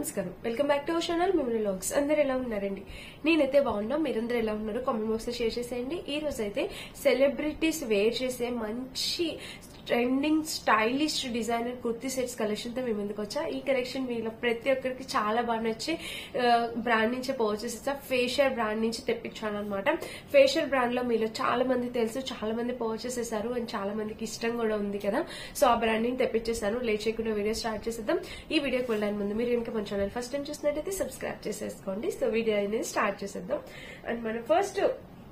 నమస్కారం welcome back to our channel మిమ్మల్ని లాగ్స్ అందరు ఎలా ఉన్నారండి నేనైతే బాగున్నా మీరందరూ ఎలా ఉన్నారు కామెంట్ బాక్స్ లో షేర్ చేసేయండి ఈ రోజు అయితే సెలబ్రిటీస్ వేర్ చేసే మంచి trending stylish designer kurti sets collection తో మీ ముందుకు వచ్చా ఈ కలెక్షన్ మీలో ప్రతి ఒక్కరికి చాలా బాగా నచ్చి బ్రాండ్ నుంచి పర్చేస్ ఇచ్చా ఫేషియల్ బ్రాండ్ నుంచి తెప్పించాను అనమాట ఫేషియల్ బ్రాండ్ లో మీలో చాలా మంది తెలుసు చాలా మంది పర్చేస్ చేశారు అండ్ చాలా మందికి ఇష్టం కూడా ఉంది కదా సో ఆ బ్రాండ్ ని తెప్పించేసాను లేట్ చేయకుండా వీడియో స్టార్ట్ చేసేద్దాం ఈ వీడియోకి వెళ్ళడానికి ముందు మీరు కనుక మన ఛానల్ ఫస్ట్ టైం చూసినట్టయితే సబ్స్క్రైబ్ చేసేసుకోండి సో వీడియో అనేది స్టార్ట్ చేసేద్దాం అండ్ మన ఫస్ట్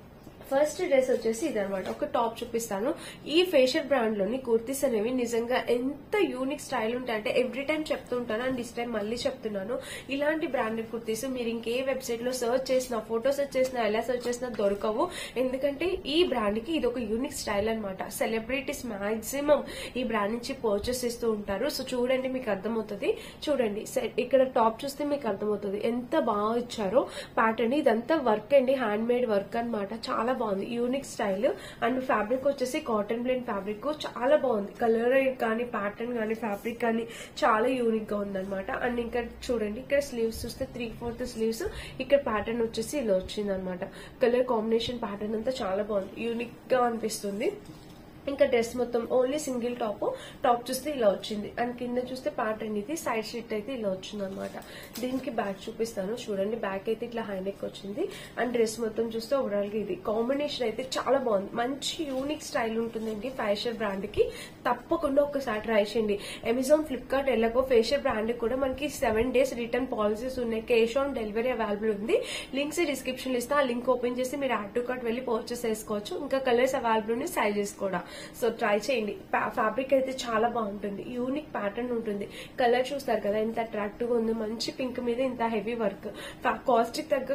ఫస్ట్ డ్రెస్ వచ్చేసి ఇదనమాట ఒక టాప్ చూపిస్తాను ఈ ఫేషియల్ బ్రాండ్ లోని కుర్తీస్ అనేవి నిజంగా ఎంత యూనిక్ స్టైల్ ఉంటాయంటే ఎవ్రీ టైం చెప్తుంటాను అండ్ దిస్ టైం మళ్ళీ చెప్తున్నాను ఇలాంటి బ్రాండెడ్ కుర్తీస్ మీరు ఇంకే వెబ్సైట్ లో సర్చ్ చేసినా ఫోటో సెర్చ్ చేసినా ఎలా సెర్చ్ చేసినా దొరకవు ఎందుకంటే ఈ బ్రాండ్ కి ఇది ఒక యూనిక్ స్టైల్ అనమాట సెలబ్రిటీస్ మాక్సిమం ఈ బ్రాండ్ నుంచి పర్చేస్ చేస్తూ ఉంటారు సో చూడండి మీకు అర్థమవుతుంది చూడండి సె- ఇక్కడ టాప్ చూస్తే మీకు అర్థమవుతుంది ఎంత బాగా ఇచ్చారో ప్యాటర్న్ ఇదంతా వర్క్ అండి హ్యాండ్ మేడ్ వర్క్ అన్నమాట చాలా బాగుంది యూనిక్ స్టైల్ అండ్ ఫ్యాబ్రిక్ వచ్చేసి కాటన్ బ్లెండ్ ఫ్యాబ్రిక్ చాలా బాగుంది కలర్ కానీ ప్యాటర్న్ కానీ ఫ్యాబ్రిక్ కానీ చాలా యూనిక్ గా ఉందన్నమాట అండ్ ఇంకా చూడండి ఇక్కడ స్లీవ్స్ చూస్తే త్రీ ఫోర్త్ స్లీవ్స్ ఇక్కడ ప్యాటర్న్ వచ్చేసి ఇలా వచ్చింది అనమాట కలర్ కాంబినేషన్ ప్యాటర్న్ అంతా చాలా బాగుంది యూనిక్ గా అనిపిస్తుంది ఇంకా డ్రెస్ మొత్తం ఓన్లీ సింగిల్ టాప్ టాప్ చూస్తే ఇలా వచ్చింది అండ్ కింద చూస్తే ప్యాటర్న్ ఇది సైడ్ స్లిట్ అయితే ఇలా వచ్చింది అనమాట దీనికి బ్యాక్ చూపిస్తాను చూడండి బ్యాక్ అయితే ఇట్లా హై నెక్ వచ్చింది అండ్ డ్రెస్ మొత్తం చూస్తే ఓవరాల్ గా ఇది కాంబినేషన్ అయితే చాలా బాగుంది మంచి యూనిక్ స్టైల్ ఉంటుందండి ఫేషియల్ బ్రాండ్ కి తప్పకుండా ఒకసారి ట్రై చేయండి అమెజాన్ ఫ్లిప్కార్ట్ ఎలాగో ఫేషియల్ బ్రాండ్ కూడా మనకి సెవెన్ డేస్ రిటర్న్ పాలసీస్ ఉన్నాయి క్యాష్ ఆన్ డెలివరీ అవైలబుల్ ఉంది లింక్స్ డిస్క్రిప్షన్ ఇస్తా ఆ లింక్ ఓపెన్ చేసి మీరు యాడ్ టు కార్ట్ వెళ్ళి పర్చేస్ చేసుకోవచ్చు ఇంకా కలర్స్ అవైలబుల్ ఉన్నాయి సైజెస్ కూడా సో ట్రై చేయండి ఫ్యాబ్రిక్ అయితే చాలా బాగుంటుంది యూనిక్ ప్యాటర్న్ ఉంటుంది కలర్ చూస్తారు కదా ఎంత అట్రాక్టివ్ గా ఉంది మంచి పింక్ మీద ఇంత హెవీ వర్క్ కాస్ట్ కి తగ్గ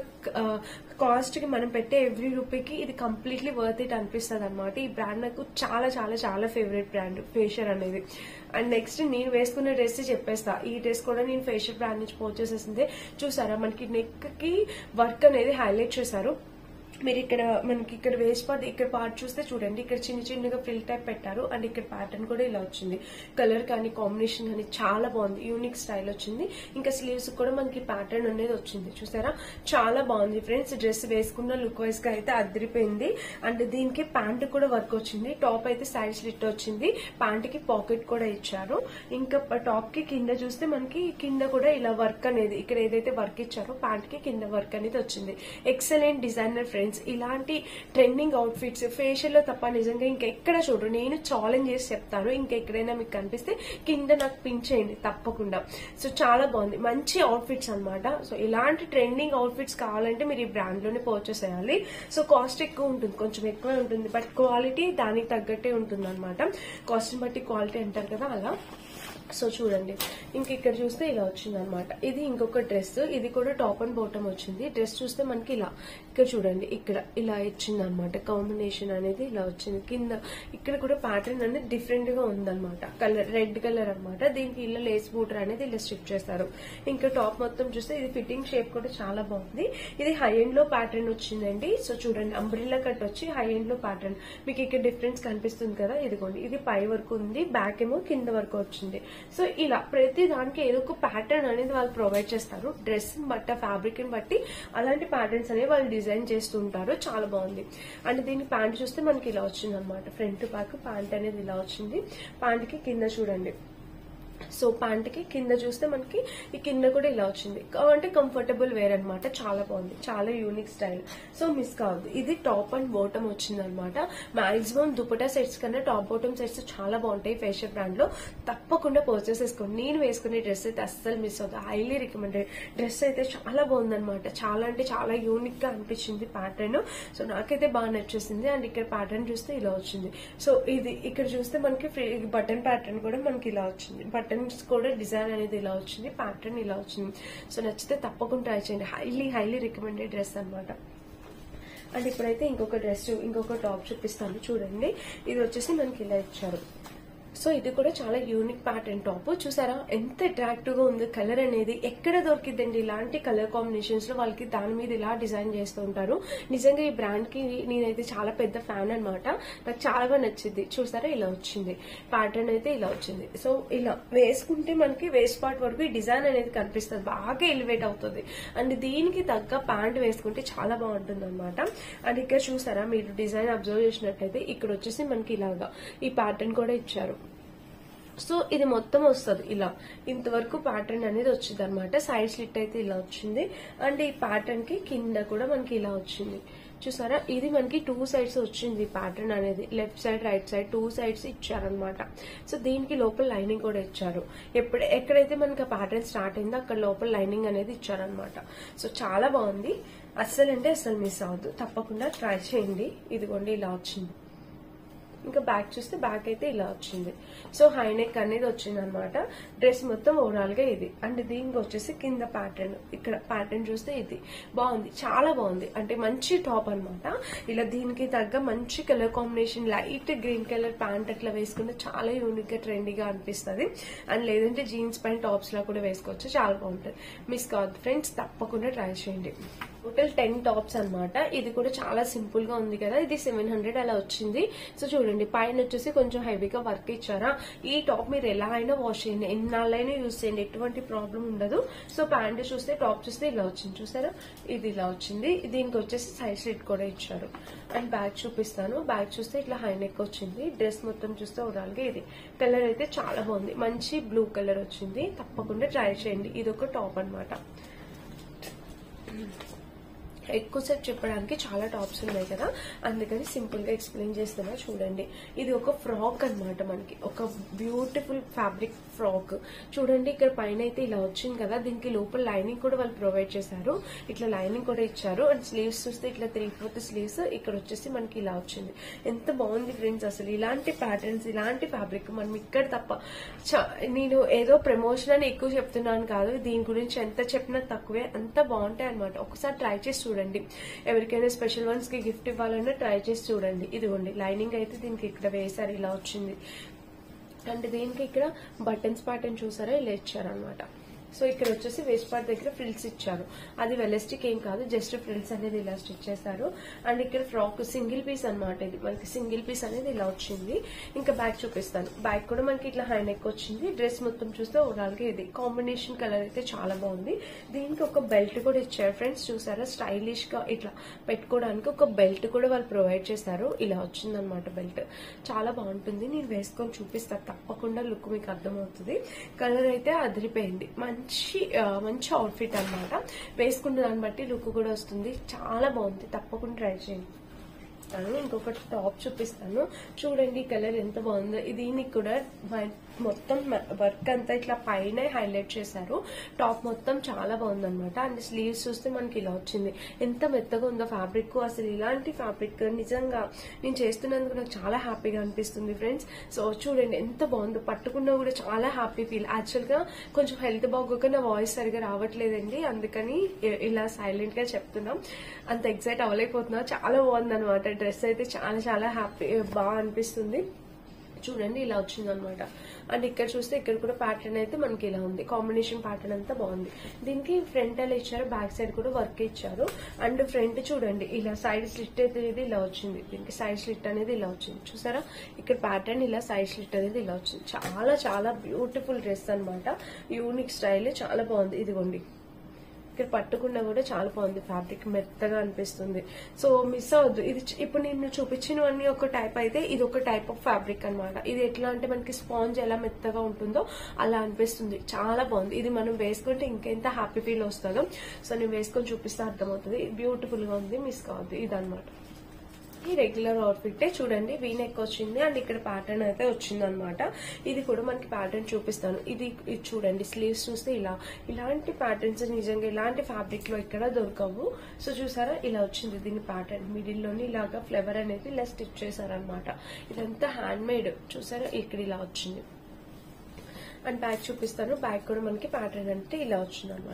కాస్ట్ కి మనం పెట్టే ఎవ్రీ రూపీకి ఇది కంప్లీట్లీ వర్త్ ఇట్ అనిపిస్తుంది అనమాట ఈ బ్రాండ్ నాకు చాలా చాలా చాలా ఫేవరెట్ బ్రాండ్ ఫేషియర్ అనేది అండ్ నెక్స్ట్ నేను వేసుకున్న డ్రెస్ చెప్పేస్తా ఈ డ్రెస్ కూడా నేను ఫేషియల్ బ్రాండ్ నుంచి పర్చేస్ చేసింది చూసారా మనకి నెక్ కి వర్క్ అనేది హైలైట్ చేశారు మీరు ఇక్కడ మనకి ఇక్కడ వేస్ట్ పార్ట్ ఇక్కడ పార్ట్ చూస్తే చూడండి ఇక్కడ చిన్న చిన్నగా ఫిల్ టైప్ పెట్టారు అండ్ ఇక్కడ ప్యాటర్న్ కూడా ఇలా వచ్చింది కలర్ కానీ కాంబినేషన్ కానీ చాలా బాగుంది యూనిక్ స్టైల్ వచ్చింది ఇంకా స్లీవ్స్ కూడా మనకి ప్యాటర్న్ అనేది వచ్చింది చూసారా చాలా బాగుంది ఫ్రెండ్స్ డ్రెస్ వేసుకున్న లుక్ వైజ్ గా అయితే అదిరిపోయింది అండ్ దీనికి ప్యాంట్ కూడా వర్క్ వచ్చింది టాప్ అయితే సైడ్ స్లిట్ వచ్చింది ప్యాంట్ కి పాకెట్ కూడా ఇచ్చారు ఇంకా టాప్ కి కింద చూస్తే మనకి కింద కూడా ఇలా వర్క్ అనేది ఇక్కడ ఏదైతే వర్క్ ఇచ్చారో ప్యాంట్ కి కింద వర్క్ అనేది వచ్చింది ఎక్సలెంట్ డిజైనర్ ఫ్రెండ్స్ ఇలాంటి ట్రెండింగ్ అవుట్ఫిట్స్ ఫేషియల్ లో తప్ప నిజంగా ఇంకెక్కడ చూడరు నేను ఛాలెంజ్ చేసి చెప్తాను ఇంకెక్కడైనా మీకు కనిపిస్తే కింద నాకు పిన్ చేయండి తప్పకుండా సో చాలా బాగుంది మంచి అవుట్ఫిట్స్ అన్నమాట సో ఇలాంటి ట్రెండింగ్ అవుట్ఫిట్స్ కావాలంటే మీరు ఈ బ్రాండ్ లోనే పర్చేస్ చేయాలి సో కాస్ట్ ఎక్కువ ఉంటుంది కొంచెం ఎక్కువే ఉంటుంది బట్ క్వాలిటీ దానికి తగ్గట్టే ఉంటుంది అనమాట కాస్ట్ బట్టి క్వాలిటీ అంటారు కదా అలా సో చూడండి ఇంక ఇక్కడ చూస్తే ఇలా వచ్చింది అనమాట ఇది ఇంకొక డ్రెస్ ఇది కూడా టాప్ అండ్ బాటమ్ వచ్చింది డ్రెస్ చూస్తే మనకి ఇలా ఇక్కడ చూడండి ఇక్కడ ఇలా ఇచ్చింది అనమాట కాంబినేషన్ అనేది ఇలా వచ్చింది కింద ఇక్కడ కూడా ప్యాటర్న్ అనేది డిఫరెంట్ గా ఉందన్నమాట కలర్ రెడ్ కలర్ అన్నమాట దీనికి ఇలా లేస్ బూటర్ అనేది ఇలా స్టిచ్ చేస్తారు ఇంకా టాప్ మొత్తం చూస్తే ఇది ఫిట్టింగ్ షేప్ కూడా చాలా బాగుంది ఇది హై ఎండ్ లో ప్యాటర్న్ వచ్చిందండి సో చూడండి అంబ్రిల్లా కట్ వచ్చి హై ఎండ్ లో ప్యాటర్న్ మీకు ఇక్కడ డిఫరెన్స్ కనిపిస్తుంది కదా ఇదిగోండి ఇది పై వరకు ఉంది బ్యాక్ ఏమో కింద వరకు వచ్చింది సో ఇలా ప్రతి దానికి ఏదో ఒక ప్యాటర్న్ అనేది వాళ్ళు ప్రొవైడ్ చేస్తారు డ్రెస్ బట్ట ఫ్యాబ్రిక్ ని బట్టి అలాంటి ప్యాటర్న్స్ అనేవి వాళ్ళు డిజైన్ చేస్తుంటారు చాలా బాగుంది అండ్ దీని ప్యాంట్ చూస్తే మనకి ఇలా వచ్చింది అనమాట ఫ్రంట్ బ్యాక్ ప్యాంట్ అనేది ఇలా వచ్చింది ప్యాంట్ కి కింద చూడండి సో ప్యాంట్ కి కింద చూస్తే మనకి ఈ కింద కూడా ఇలా వచ్చింది అంటే కంఫర్టబుల్ వేర్ అన్నమాట చాలా బాగుంది చాలా యూనిక్ స్టైల్ సో మిస్ కావద్దు ఇది టాప్ అండ్ బాటమ్ వచ్చింది అనమాట మాక్సిమం దుపటా సెట్స్ కన్నా టాప్ బాటమ్ సెట్స్ చాలా బాగుంటాయి ఫేషియల్ బ్రాండ్ లో తప్పకుండా పర్చేస్ చేసుకోండి నేను వేసుకునే డ్రెస్ అయితే అస్సలు మిస్ అవుతుంది హైలీ రికమెండెడ్ డ్రెస్ అయితే చాలా బాగుందన్నమాట చాలా అంటే చాలా యూనిక్ గా అనిపించింది ప్యాటర్న్ సో నాకైతే బాగా నచ్చేసింది అండ్ ఇక్కడ ప్యాటర్న్ చూస్తే ఇలా వచ్చింది సో ఇది ఇక్కడ చూస్తే మనకి ఫ్రీ బటన్ ప్యాటర్న్ కూడా మనకి ఇలా వచ్చింది బటన్స్ కూడా డిజైన్ అనేది ఇలా వచ్చింది ప్యాటర్న్ ఇలా వచ్చింది సో నచ్చితే తప్పకుండా ట్రై చేయండి హైలీ హైలీ రికమెండెడ్ డ్రెస్ అన్నమాట అండ్ ఇప్పుడైతే ఇంకొక డ్రెస్ ఇంకొక టాప్ చూపిస్తాను చూడండి ఇది వచ్చేసి మనకి ఇలా ఇచ్చారు సో ఇది కూడా చాలా యూనిక్ ప్యాటర్న్ టాప్ చూసారా ఎంత అట్రాక్టివ్ గా ఉంది కలర్ అనేది ఎక్కడ దొరికిద్దండి ఇలాంటి కలర్ కాంబినేషన్స్ లో వాళ్ళకి దాని మీద ఇలా డిజైన్ చేస్తూ ఉంటారు నిజంగా ఈ బ్రాండ్ కి నేనైతే చాలా పెద్ద ఫ్యాన్ అన్నమాట నాకు చాలా బాగా నచ్చింది చూసారా ఇలా వచ్చింది ప్యాటర్న్ అయితే ఇలా వచ్చింది సో ఇలా వేసుకుంటే మనకి వేస్ట్ పార్ట్ వరకు ఈ డిజైన్ అనేది కనిపిస్తుంది బాగా ఎలివేట్ అవుతుంది అండ్ దీనికి తగ్గ ప్యాంట్ వేసుకుంటే చాలా బాగుంటుంది అనమాట అండ్ ఇక్కడ చూసారా మీరు డిజైన్ అబ్జర్వ్ చేసినట్టయితే ఇక్కడ వచ్చేసి మనకి ఇలాగా ఈ ప్యాటర్న్ కూడా ఇచ్చారు సో ఇది మొత్తం వస్తుంది ఇలా ఇంతవరకు ప్యాటర్న్ అనేది వచ్చింది అనమాట సైడ్ స్లిట్ అయితే ఇలా వచ్చింది అండ్ ఈ ప్యాటర్న్ కి కింద కూడా మనకి ఇలా వచ్చింది చూసారా ఇది మనకి టూ సైడ్స్ వచ్చింది ప్యాటర్న్ అనేది left side right side two sides ఇచ్చారనమాట సో దీనికి లోపల లైనింగ్ కూడా ఇచ్చారు ఎప్పుడు ఎక్కడైతే మనకి ఆ ప్యాటర్న్ స్టార్ట్ అయిందో అక్కడ లోపల లైనింగ్ అనేది ఇచ్చారనమాట సో చాలా బాగుంది అస్సలు అంటే అస్సలు మిస్ అవ్వద్దు తప్పకుండా ట్రై చేయండి ఇదిగోండి ఇలా వచ్చింది ఇంకా బ్యాక్ చూస్తే బ్యాక్ అయితే ఇలా వచ్చింది సో హై నెక్ అనేది వచ్చింది అనమాట డ్రెస్ మొత్తం ఓవరాల్ గా ఇది అండ్ దీనికి వచ్చేసి కింద ప్యాటర్న్ ఇక్కడ ప్యాటర్న్ చూస్తే ఇది బాగుంది చాలా బాగుంది అంటే మంచి టాప్ అన్నమాట ఇలా దీనికి తగ్గ మంచి colour combination light green colour pant అట్లా వేసుకుంటే చాలా యూనిక్ గా ట్రెండీగా అనిపిస్తుంది అండ్ లేదంటే జీన్స్ పైన టాప్స్ లా కూడా వేసుకోవచ్చు చాలా బాగుంటుంది మిస్ కావద్దు ఫ్రెండ్స్ తప్పకుండా ట్రై చేయండి టోటల్ టెన్ టాప్స్ అన్నమాట ఇది కూడా చాలా సింపుల్ గా ఉంది కదా ఇది సెవెన్ హండ్రెడ్ అలా వచ్చింది సో చూడండి పైన వచ్చేసి కొంచెం హెవీగా వర్క్ ఇచ్చారా ఈ టాప్ మీరు ఎలా అయినా వాష్ చేయండి ఎన్నాళ్ళైనా యూజ్ చేయండి ఎటువంటి ప్రాబ్లం ఉండదు సో ప్యాంట్ చూస్తే టాప్ చూస్తే ఇలా వచ్చింది చూసారా ఇది ఇలా వచ్చింది దీనికి వచ్చేసి సైడ్ స్లిట్ కూడా ఇచ్చారు అండ్ బ్యాగ్ చూపిస్తాను బ్యాగ్ చూస్తే ఇట్లా హై నెక్ వచ్చింది డ్రెస్ మొత్తం చూస్తే ఓవరాల్ గా ఇది కలర్ అయితే చాలా బాగుంది మంచి బ్లూ కలర్ వచ్చింది తప్పకుండా ట్రై చేయండి ఇది ఒక టాప్ అన్నమాట ఎక్కువసేపు చెప్పడానికి చాలా టాప్స్ ఉన్నాయి కదా అందుకని సింపుల్ గా ఎక్స్ప్లెయిన్ చేస్తున్నా చూడండి ఇది ఒక ఫ్రాక్ అన్నమాట మనకి ఒక బ్యూటిఫుల్ ఫ్యాబ్రిక్ ఫ్రాక్ చూడండి ఇక్కడ పైన అయితే ఇలా వచ్చింది కదా దీనికి లోపల లైనింగ్ కూడా వాళ్ళు ప్రొవైడ్ చేశారు ఇట్లా లైనింగ్ కూడా ఇచ్చారు అండ్ స్లీవ్స్ చూస్తే ఇట్లా త్రీ ఫోర్త్ స్లీవ్స్ ఇక్కడ వచ్చేసి మనకి ఇలా వచ్చింది ఎంత బాగుంది ఫ్రెండ్స్ అసలు ఇలాంటి ప్యాటర్న్స్ ఇలాంటి ఫ్యాబ్రిక్ మనం ఇక్కడ తప్ప చ- నేను ఏదో ప్రమోషన్ అని ఎక్కువ చెప్తున్నాను కాదు దీని గురించి ఎంత చెప్పినా తక్కువే అంత బాగుంటాయి అనమాట ఒకసారి ట్రై చేసి చూడండి ఎవరికైనా స్పెషల్ వన్స్ కి గిఫ్ట్ ఇవ్వాలన్నా ట్రై చేసి చూడండి ఇదిగోండి లైనింగ్ అయితే దీనికి ఇక్కడ వేసారు ఇలా వచ్చింది అండ్ దీనికి ఇక్కడ బటన్స్ ప్యాటర్న్ చూసారా ఇలా ఇచ్చారనమాట సో ఇక్కడ వచ్చేసి వేస్ట్ పార్ట్ దగ్గర ఫ్రిల్స్ ఇచ్చారు అది వెలస్టిక్ ఏం కాదు జస్ట్ ఫ్రిల్స్ అనేది ఇలా స్టిచ్ చేశారు అండ్ ఇక్కడ ఫ్రాక్ సింగిల్ పీస్ అన్నమాట ఇది మనకి సింగిల్ పీస్ అనేది ఇలా వచ్చింది ఇంకా బ్యాక్ చూపిస్తాను బ్యాక్ కూడా మనకి ఇట్లా హై నెక్ వచ్చింది డ్రెస్ మొత్తం చూస్తే ఓవరాల్ గా ఇది కాంబినేషన్ కలర్ అయితే చాలా బాగుంది దీనికి ఒక బెల్ట్ కూడా ఇచ్చారు ఫ్రెండ్స్ చూసారా స్టైలిష్ గా ఇట్లా పెట్టుకోవడానికి ఒక బెల్ట్ కూడా వాళ్ళు ప్రొవైడ్ చేశారు ఇలా వచ్చిందనమాట బెల్ట్ చాలా బాగుంటుంది నేను వేసుకొని చూపిస్తాను తప్పకుండా లుక్ మీకు అర్థమవుతుంది కలర్ అయితే అదిరిపోయింది మంచి ఆ, మంచి అవుట్ఫిట్ అన్నమాట వేసుకున్న దాన్ని బట్టి లుక్ కూడా వస్తుంది చాలా బాగుంది తప్పకుండా ట్రై చేయండి చెప్తాను ఇంకొకటి టాప్ చూపిస్తాను చూడండి ఈ కలర్ ఎంత బాగుందో ఇది దీనికి కూడా మ- మొత్తం వర్క్ అంతా ఇట్లా పైన హైలైట్ చేశారు టాప్ మొత్తం చాలా బాగుంది అనమాట అండ్ స్లీవ్స్ చూస్తే మనకి ఇలా వచ్చింది ఎంత మెత్తగా ఉందో ఫ్యాబ్రిక్ అసలు ఇలాంటి ఫ్యాబ్రిక్ నిజంగా నేను చేస్తున్నందుకు నాకు చాలా హ్యాపీగా అనిపిస్తుంది ఫ్రెండ్స్ సో చూడండి ఎంత బాగుందో పట్టుకున్నా కూడా చాలా హ్యాపీ ఫీల్ యాక్చువల్ గా కొంచెం హెల్త్ బాగోక నా వాయిస్ సరిగా రావట్లేదండి అందుకని ఇ- ఇలా సైలెంట్ గా చెప్తున్నాం అంత ఎక్సైట్ అవ్వలేకపోతున్నా చాలా బాగుంది అనమాట డ్రెస్ అయితే చాలా చాలా హ్యాపీ బాగా అనిపిస్తుంది చూడండి ఇలా వచ్చింది అనమాట అండ్ ఇక్కడ చూస్తే ఇక్కడ కూడా ప్యాటర్న్ అయితే మనకి ఇలా ఉంది కాంబినేషన్ ప్యాటర్న్ అంతా బాగుంది దీనికి ఫ్రంట్ ఎలా ఇచ్చారు బ్యాక్ సైడ్ కూడా వర్క్ ఇచ్చారు అండ్ ఫ్రంట్ చూడండి ఇలా సైడ్ స్లిట్ అనేది ఇలా వచ్చింది దీనికి సైడ్ స్లిట్ అనేది ఇలా వచ్చింది చూసారా ఇక్కడ ప్యాటర్న్ ఇలా సైడ్ స్లిట్ అనేది ఇలా వచ్చింది చాలా చాలా బ్యూటిఫుల్ డ్రెస్ అన్నమాట యూనిక్ స్టైల్ చాలా బాగుంది ఇదిగోండి ఇక్కడ పట్టుకున్నా కూడా చాలా బాగుంది ఫ్యాబ్రిక్ మెత్తగా అనిపిస్తుంది సో మిస్ అవ్వద్దు ఇది చ- ఇప్పుడు నేను చూపించినవన్నీ ఒక టైప్ అయితే ఇది ఒక టైప్ ఆఫ్ ఫ్యాబ్రిక్ అన్నమాట ఇది ఎట్లా అంటే మనకి స్పాంజ్ ఎలా మెత్తగా ఉంటుందో అలా అనిపిస్తుంది చాలా బాగుంది ఇది మనం వేసుకుంటే ఇంకెంత హ్యాపీ ఫీల్ వస్తుందో సో నేను వేసుకొని చూపిస్తే అర్థమవుతుంది బ్యూటిఫుల్ గా ఉంది మిస్ కావద్దు ఇదన్నమాట ఈ రెగ్యులర్ అవుట్ఫిట్ చూడండి వీ నెక్ వచ్చింది అండ్ ఇక్కడ ప్యాటర్న్ అయితే వచ్చింది అనమాట ఇది కూడా మనకి ప్యాటర్న్ చూపిస్తాను ఇది ఇది చూడండి స్లీవ్స్ చూస్తే ఇలా ఇలాంటి ప్యాటర్న్స్ నిజంగా ఇలాంటి ఫ్యాబ్రిక్ లో ఇక్కడ దొరకవు సో చూసారా ఇలా వచ్చింది దీని ప్యాటర్న్ మిడిల్ లోని ఇలాగా ఫ్లవర్ అనేది ఇలా స్టిచ్ చేశారనమాట ఇదంతా హ్యాండ్ మేడ్ చూసారా ఇక్కడ ఇలా వచ్చింది అండ్ బ్యాక్ చూపిస్తాను బ్యాక్ కూడా మనకి ప్యాటర్న్ అంటే ఇలా వచ్చింది అనమాట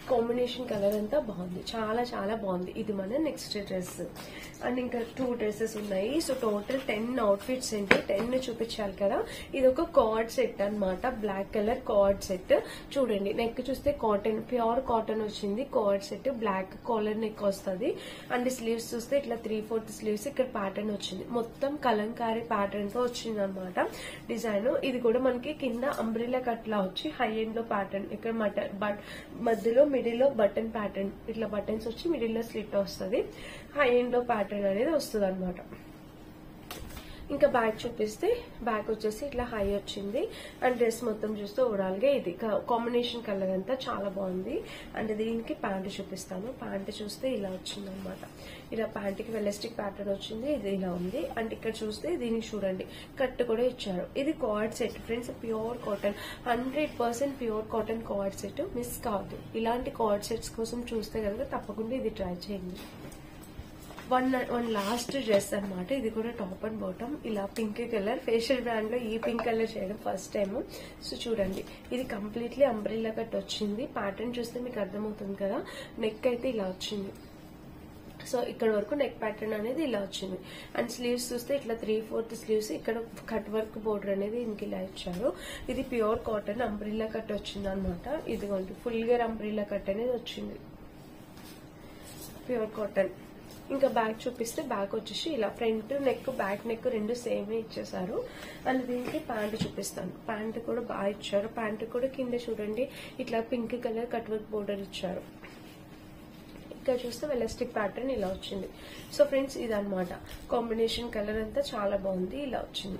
కాంబినేషన్ కలర్ అంతా బాగుంది చాలా చాలా బాగుంది ఇది మన నెక్స్ట్ డ్రెస్ అండ్ ఇంకా టూ డ్రెస్సెస్ ఉన్నాయి సో టోటల్ టెన్ అవుట్ఫిట్స్ ఏంటి టెన్ చూపించాలి కదా ఇది ఒక కార్డ్ సెట్ అన్నమాట బ్లాక్ కలర్ కార్డ్ సెట్ చూడండి నెక్ చూస్తే కాటన్ ప్యూర్ కాటన్ వచ్చింది coord set black collar neck వస్తుంది అండ్ స్లీవ్స్ చూస్తే ఇట్లా త్రీ ఫోర్త్ స్లీవ్స్ ఇక్కడ ప్యాటర్న్ వచ్చింది మొత్తం కలంకారీ ప్యాటర్న్ తో వచ్చింది అనమాట డిజైన్ ఇది కూడా మనకి కింద అంబ్రిల్లా కట్ లా వచ్చి హై ఎండ్ లో ప్యాటర్న్ ఇక్కడ మటన్ బట్ మధ్యలో మిడిల్ లో బటన్ ప్యాటర్న్ ఇట్లా బటన్స్ వచ్చి మిడిల్ లో స్లిట్ వస్తుంది హై ఎండ్ లో ప్యాటర్న్ అనేది వస్తుంది అనమాట ఇంకా బ్యాగ్ చూపిస్తే బ్యాగ్ వచ్చేసి ఇట్లా హై వచ్చింది అండ్ డ్రెస్ మొత్తం చూస్తే ఓవరాల్ గా ఇది కాంబినేషన్ కలర్ అంతా చాలా బాగుంది అండ్ దీనికి ప్యాంట్ చూపిస్తాను ప్యాంట్ చూస్తే ఇలా వచ్చింది అనమాట ఇలా ప్యాంట్ కి వెలస్టిక్ ప్యాటర్న్ వచ్చింది ఇది ఇలా ఉంది అండ్ ఇక్కడ చూస్తే దీనికి చూడండి కట్ కూడా ఇచ్చారు ఇది coord set friends pure cotton hundred percent pure cotton coord set miss కావద్దు ఇలాంటి కార్డ్ సెట్స్ కోసం చూస్తే కనుక తప్పకుండా ఇది ట్రై చేయండి వన్ వన్ లాస్ట్ డ్రెస్ అన్నమాట ఇది కూడా టాప్ అండ్ బాటమ్ ఇలా పింక్ కలర్ ఫేషియల్ బ్రాండ్ లో ఈ పింక్ కలర్ చేయడం ఫస్ట్ టైం సో చూడండి ఇది కంప్లీట్లీ అంబ్రిల్లా కట్ వచ్చింది ప్యాటర్న్ చూస్తే మీకు అర్థమవుతుంది కదా నెక్ అయితే ఇలా వచ్చింది సో ఇక్కడ వరకు నెక్ ప్యాటర్న్ అనేది ఇలా వచ్చింది అండ్ స్లీవ్స్ చూస్తే ఇట్లా త్రీ ఫోర్త్ స్లీవ్స్ ఇక్కడ కట్ వర్క్ బోర్డర్ అనేది ఇంక ఇలా ఇచ్చారు ఇది ప్యూర్ కాటన్ అంబ్రిల్లా కట్ వచ్చింది అనమాట ఇదిగోండి ఫుల్ గా అంబ్రిల్లా కట్ అనేది వచ్చింది ప్యూర్ కాటన్ ఇంకా బ్యాక్ చూపిస్తే బ్యాక్ వచ్చేసి ఇలా ఫ్రంట్ నెక్ బ్యాక్ నెక్ రెండు సేమ్ ఇచ్చేసారు అండ్ దీనికి ప్యాంట్ చూపిస్తాను ప్యాంట్ కూడా బాగా ఇచ్చారు ప్యాంట్ కూడా కింద చూడండి ఇట్లా pink colour cut work border ఇచ్చారు ఇక్కడ చూస్తే వెలస్టిక్ ప్యాటర్న్ ఇలా వచ్చింది సో ఫ్రెండ్స్ ఇదన్నమాట కాంబినేషన్ కలర్ అంతా చాలా బాగుంది ఇలా వచ్చింది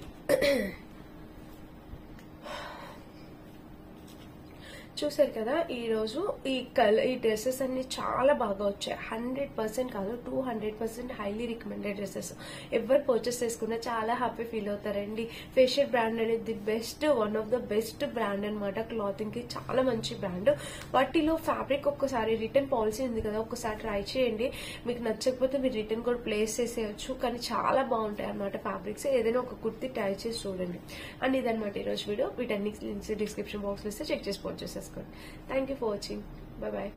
చూసారు కదా ఈ రోజు ఈ కలర్ ఈ డ్రెస్సెస్ అన్ని చాలా బాగా వచ్చాయి హండ్రెడ్ పర్సెంట్ కాదు two hundred percent highly recommended dresses ఎవరు పర్చేస్ చేసుకున్నా చాలా హ్యాపీ ఫీల్ అవుతారండి ఫేషియల్ బ్రాండ్ అనేది the best one of the best brand అనమాట క్లాతింగ్ కి చాలా మంచి బ్రాండ్ వాటిలో ఫ్యాబ్రిక్ ఒక్కసారి రిటర్న్ పాలసీ ఉంది కదా ఒక్కసారి ట్రై చేయండి మీకు నచ్చకపోతే మీరు రిటర్న్ కూడా ప్లేస్ చేసేయచ్చు కానీ చాలా బాగుంటాయి అనమాట ఫ్యాబ్రిక్స్ ఏదైనా ఒక కుర్తి ట్రై చేసి చూడండి అండ్ ఇదనమాట ఈరోజు వీడియో వీటన్ని లింక్స్ డిస్క్రిప్షన్ బాక్స్ లో ఇస్తే చెక్ చేసి పోస్ట్ చేసేసుకోండి thank you for watching bye bye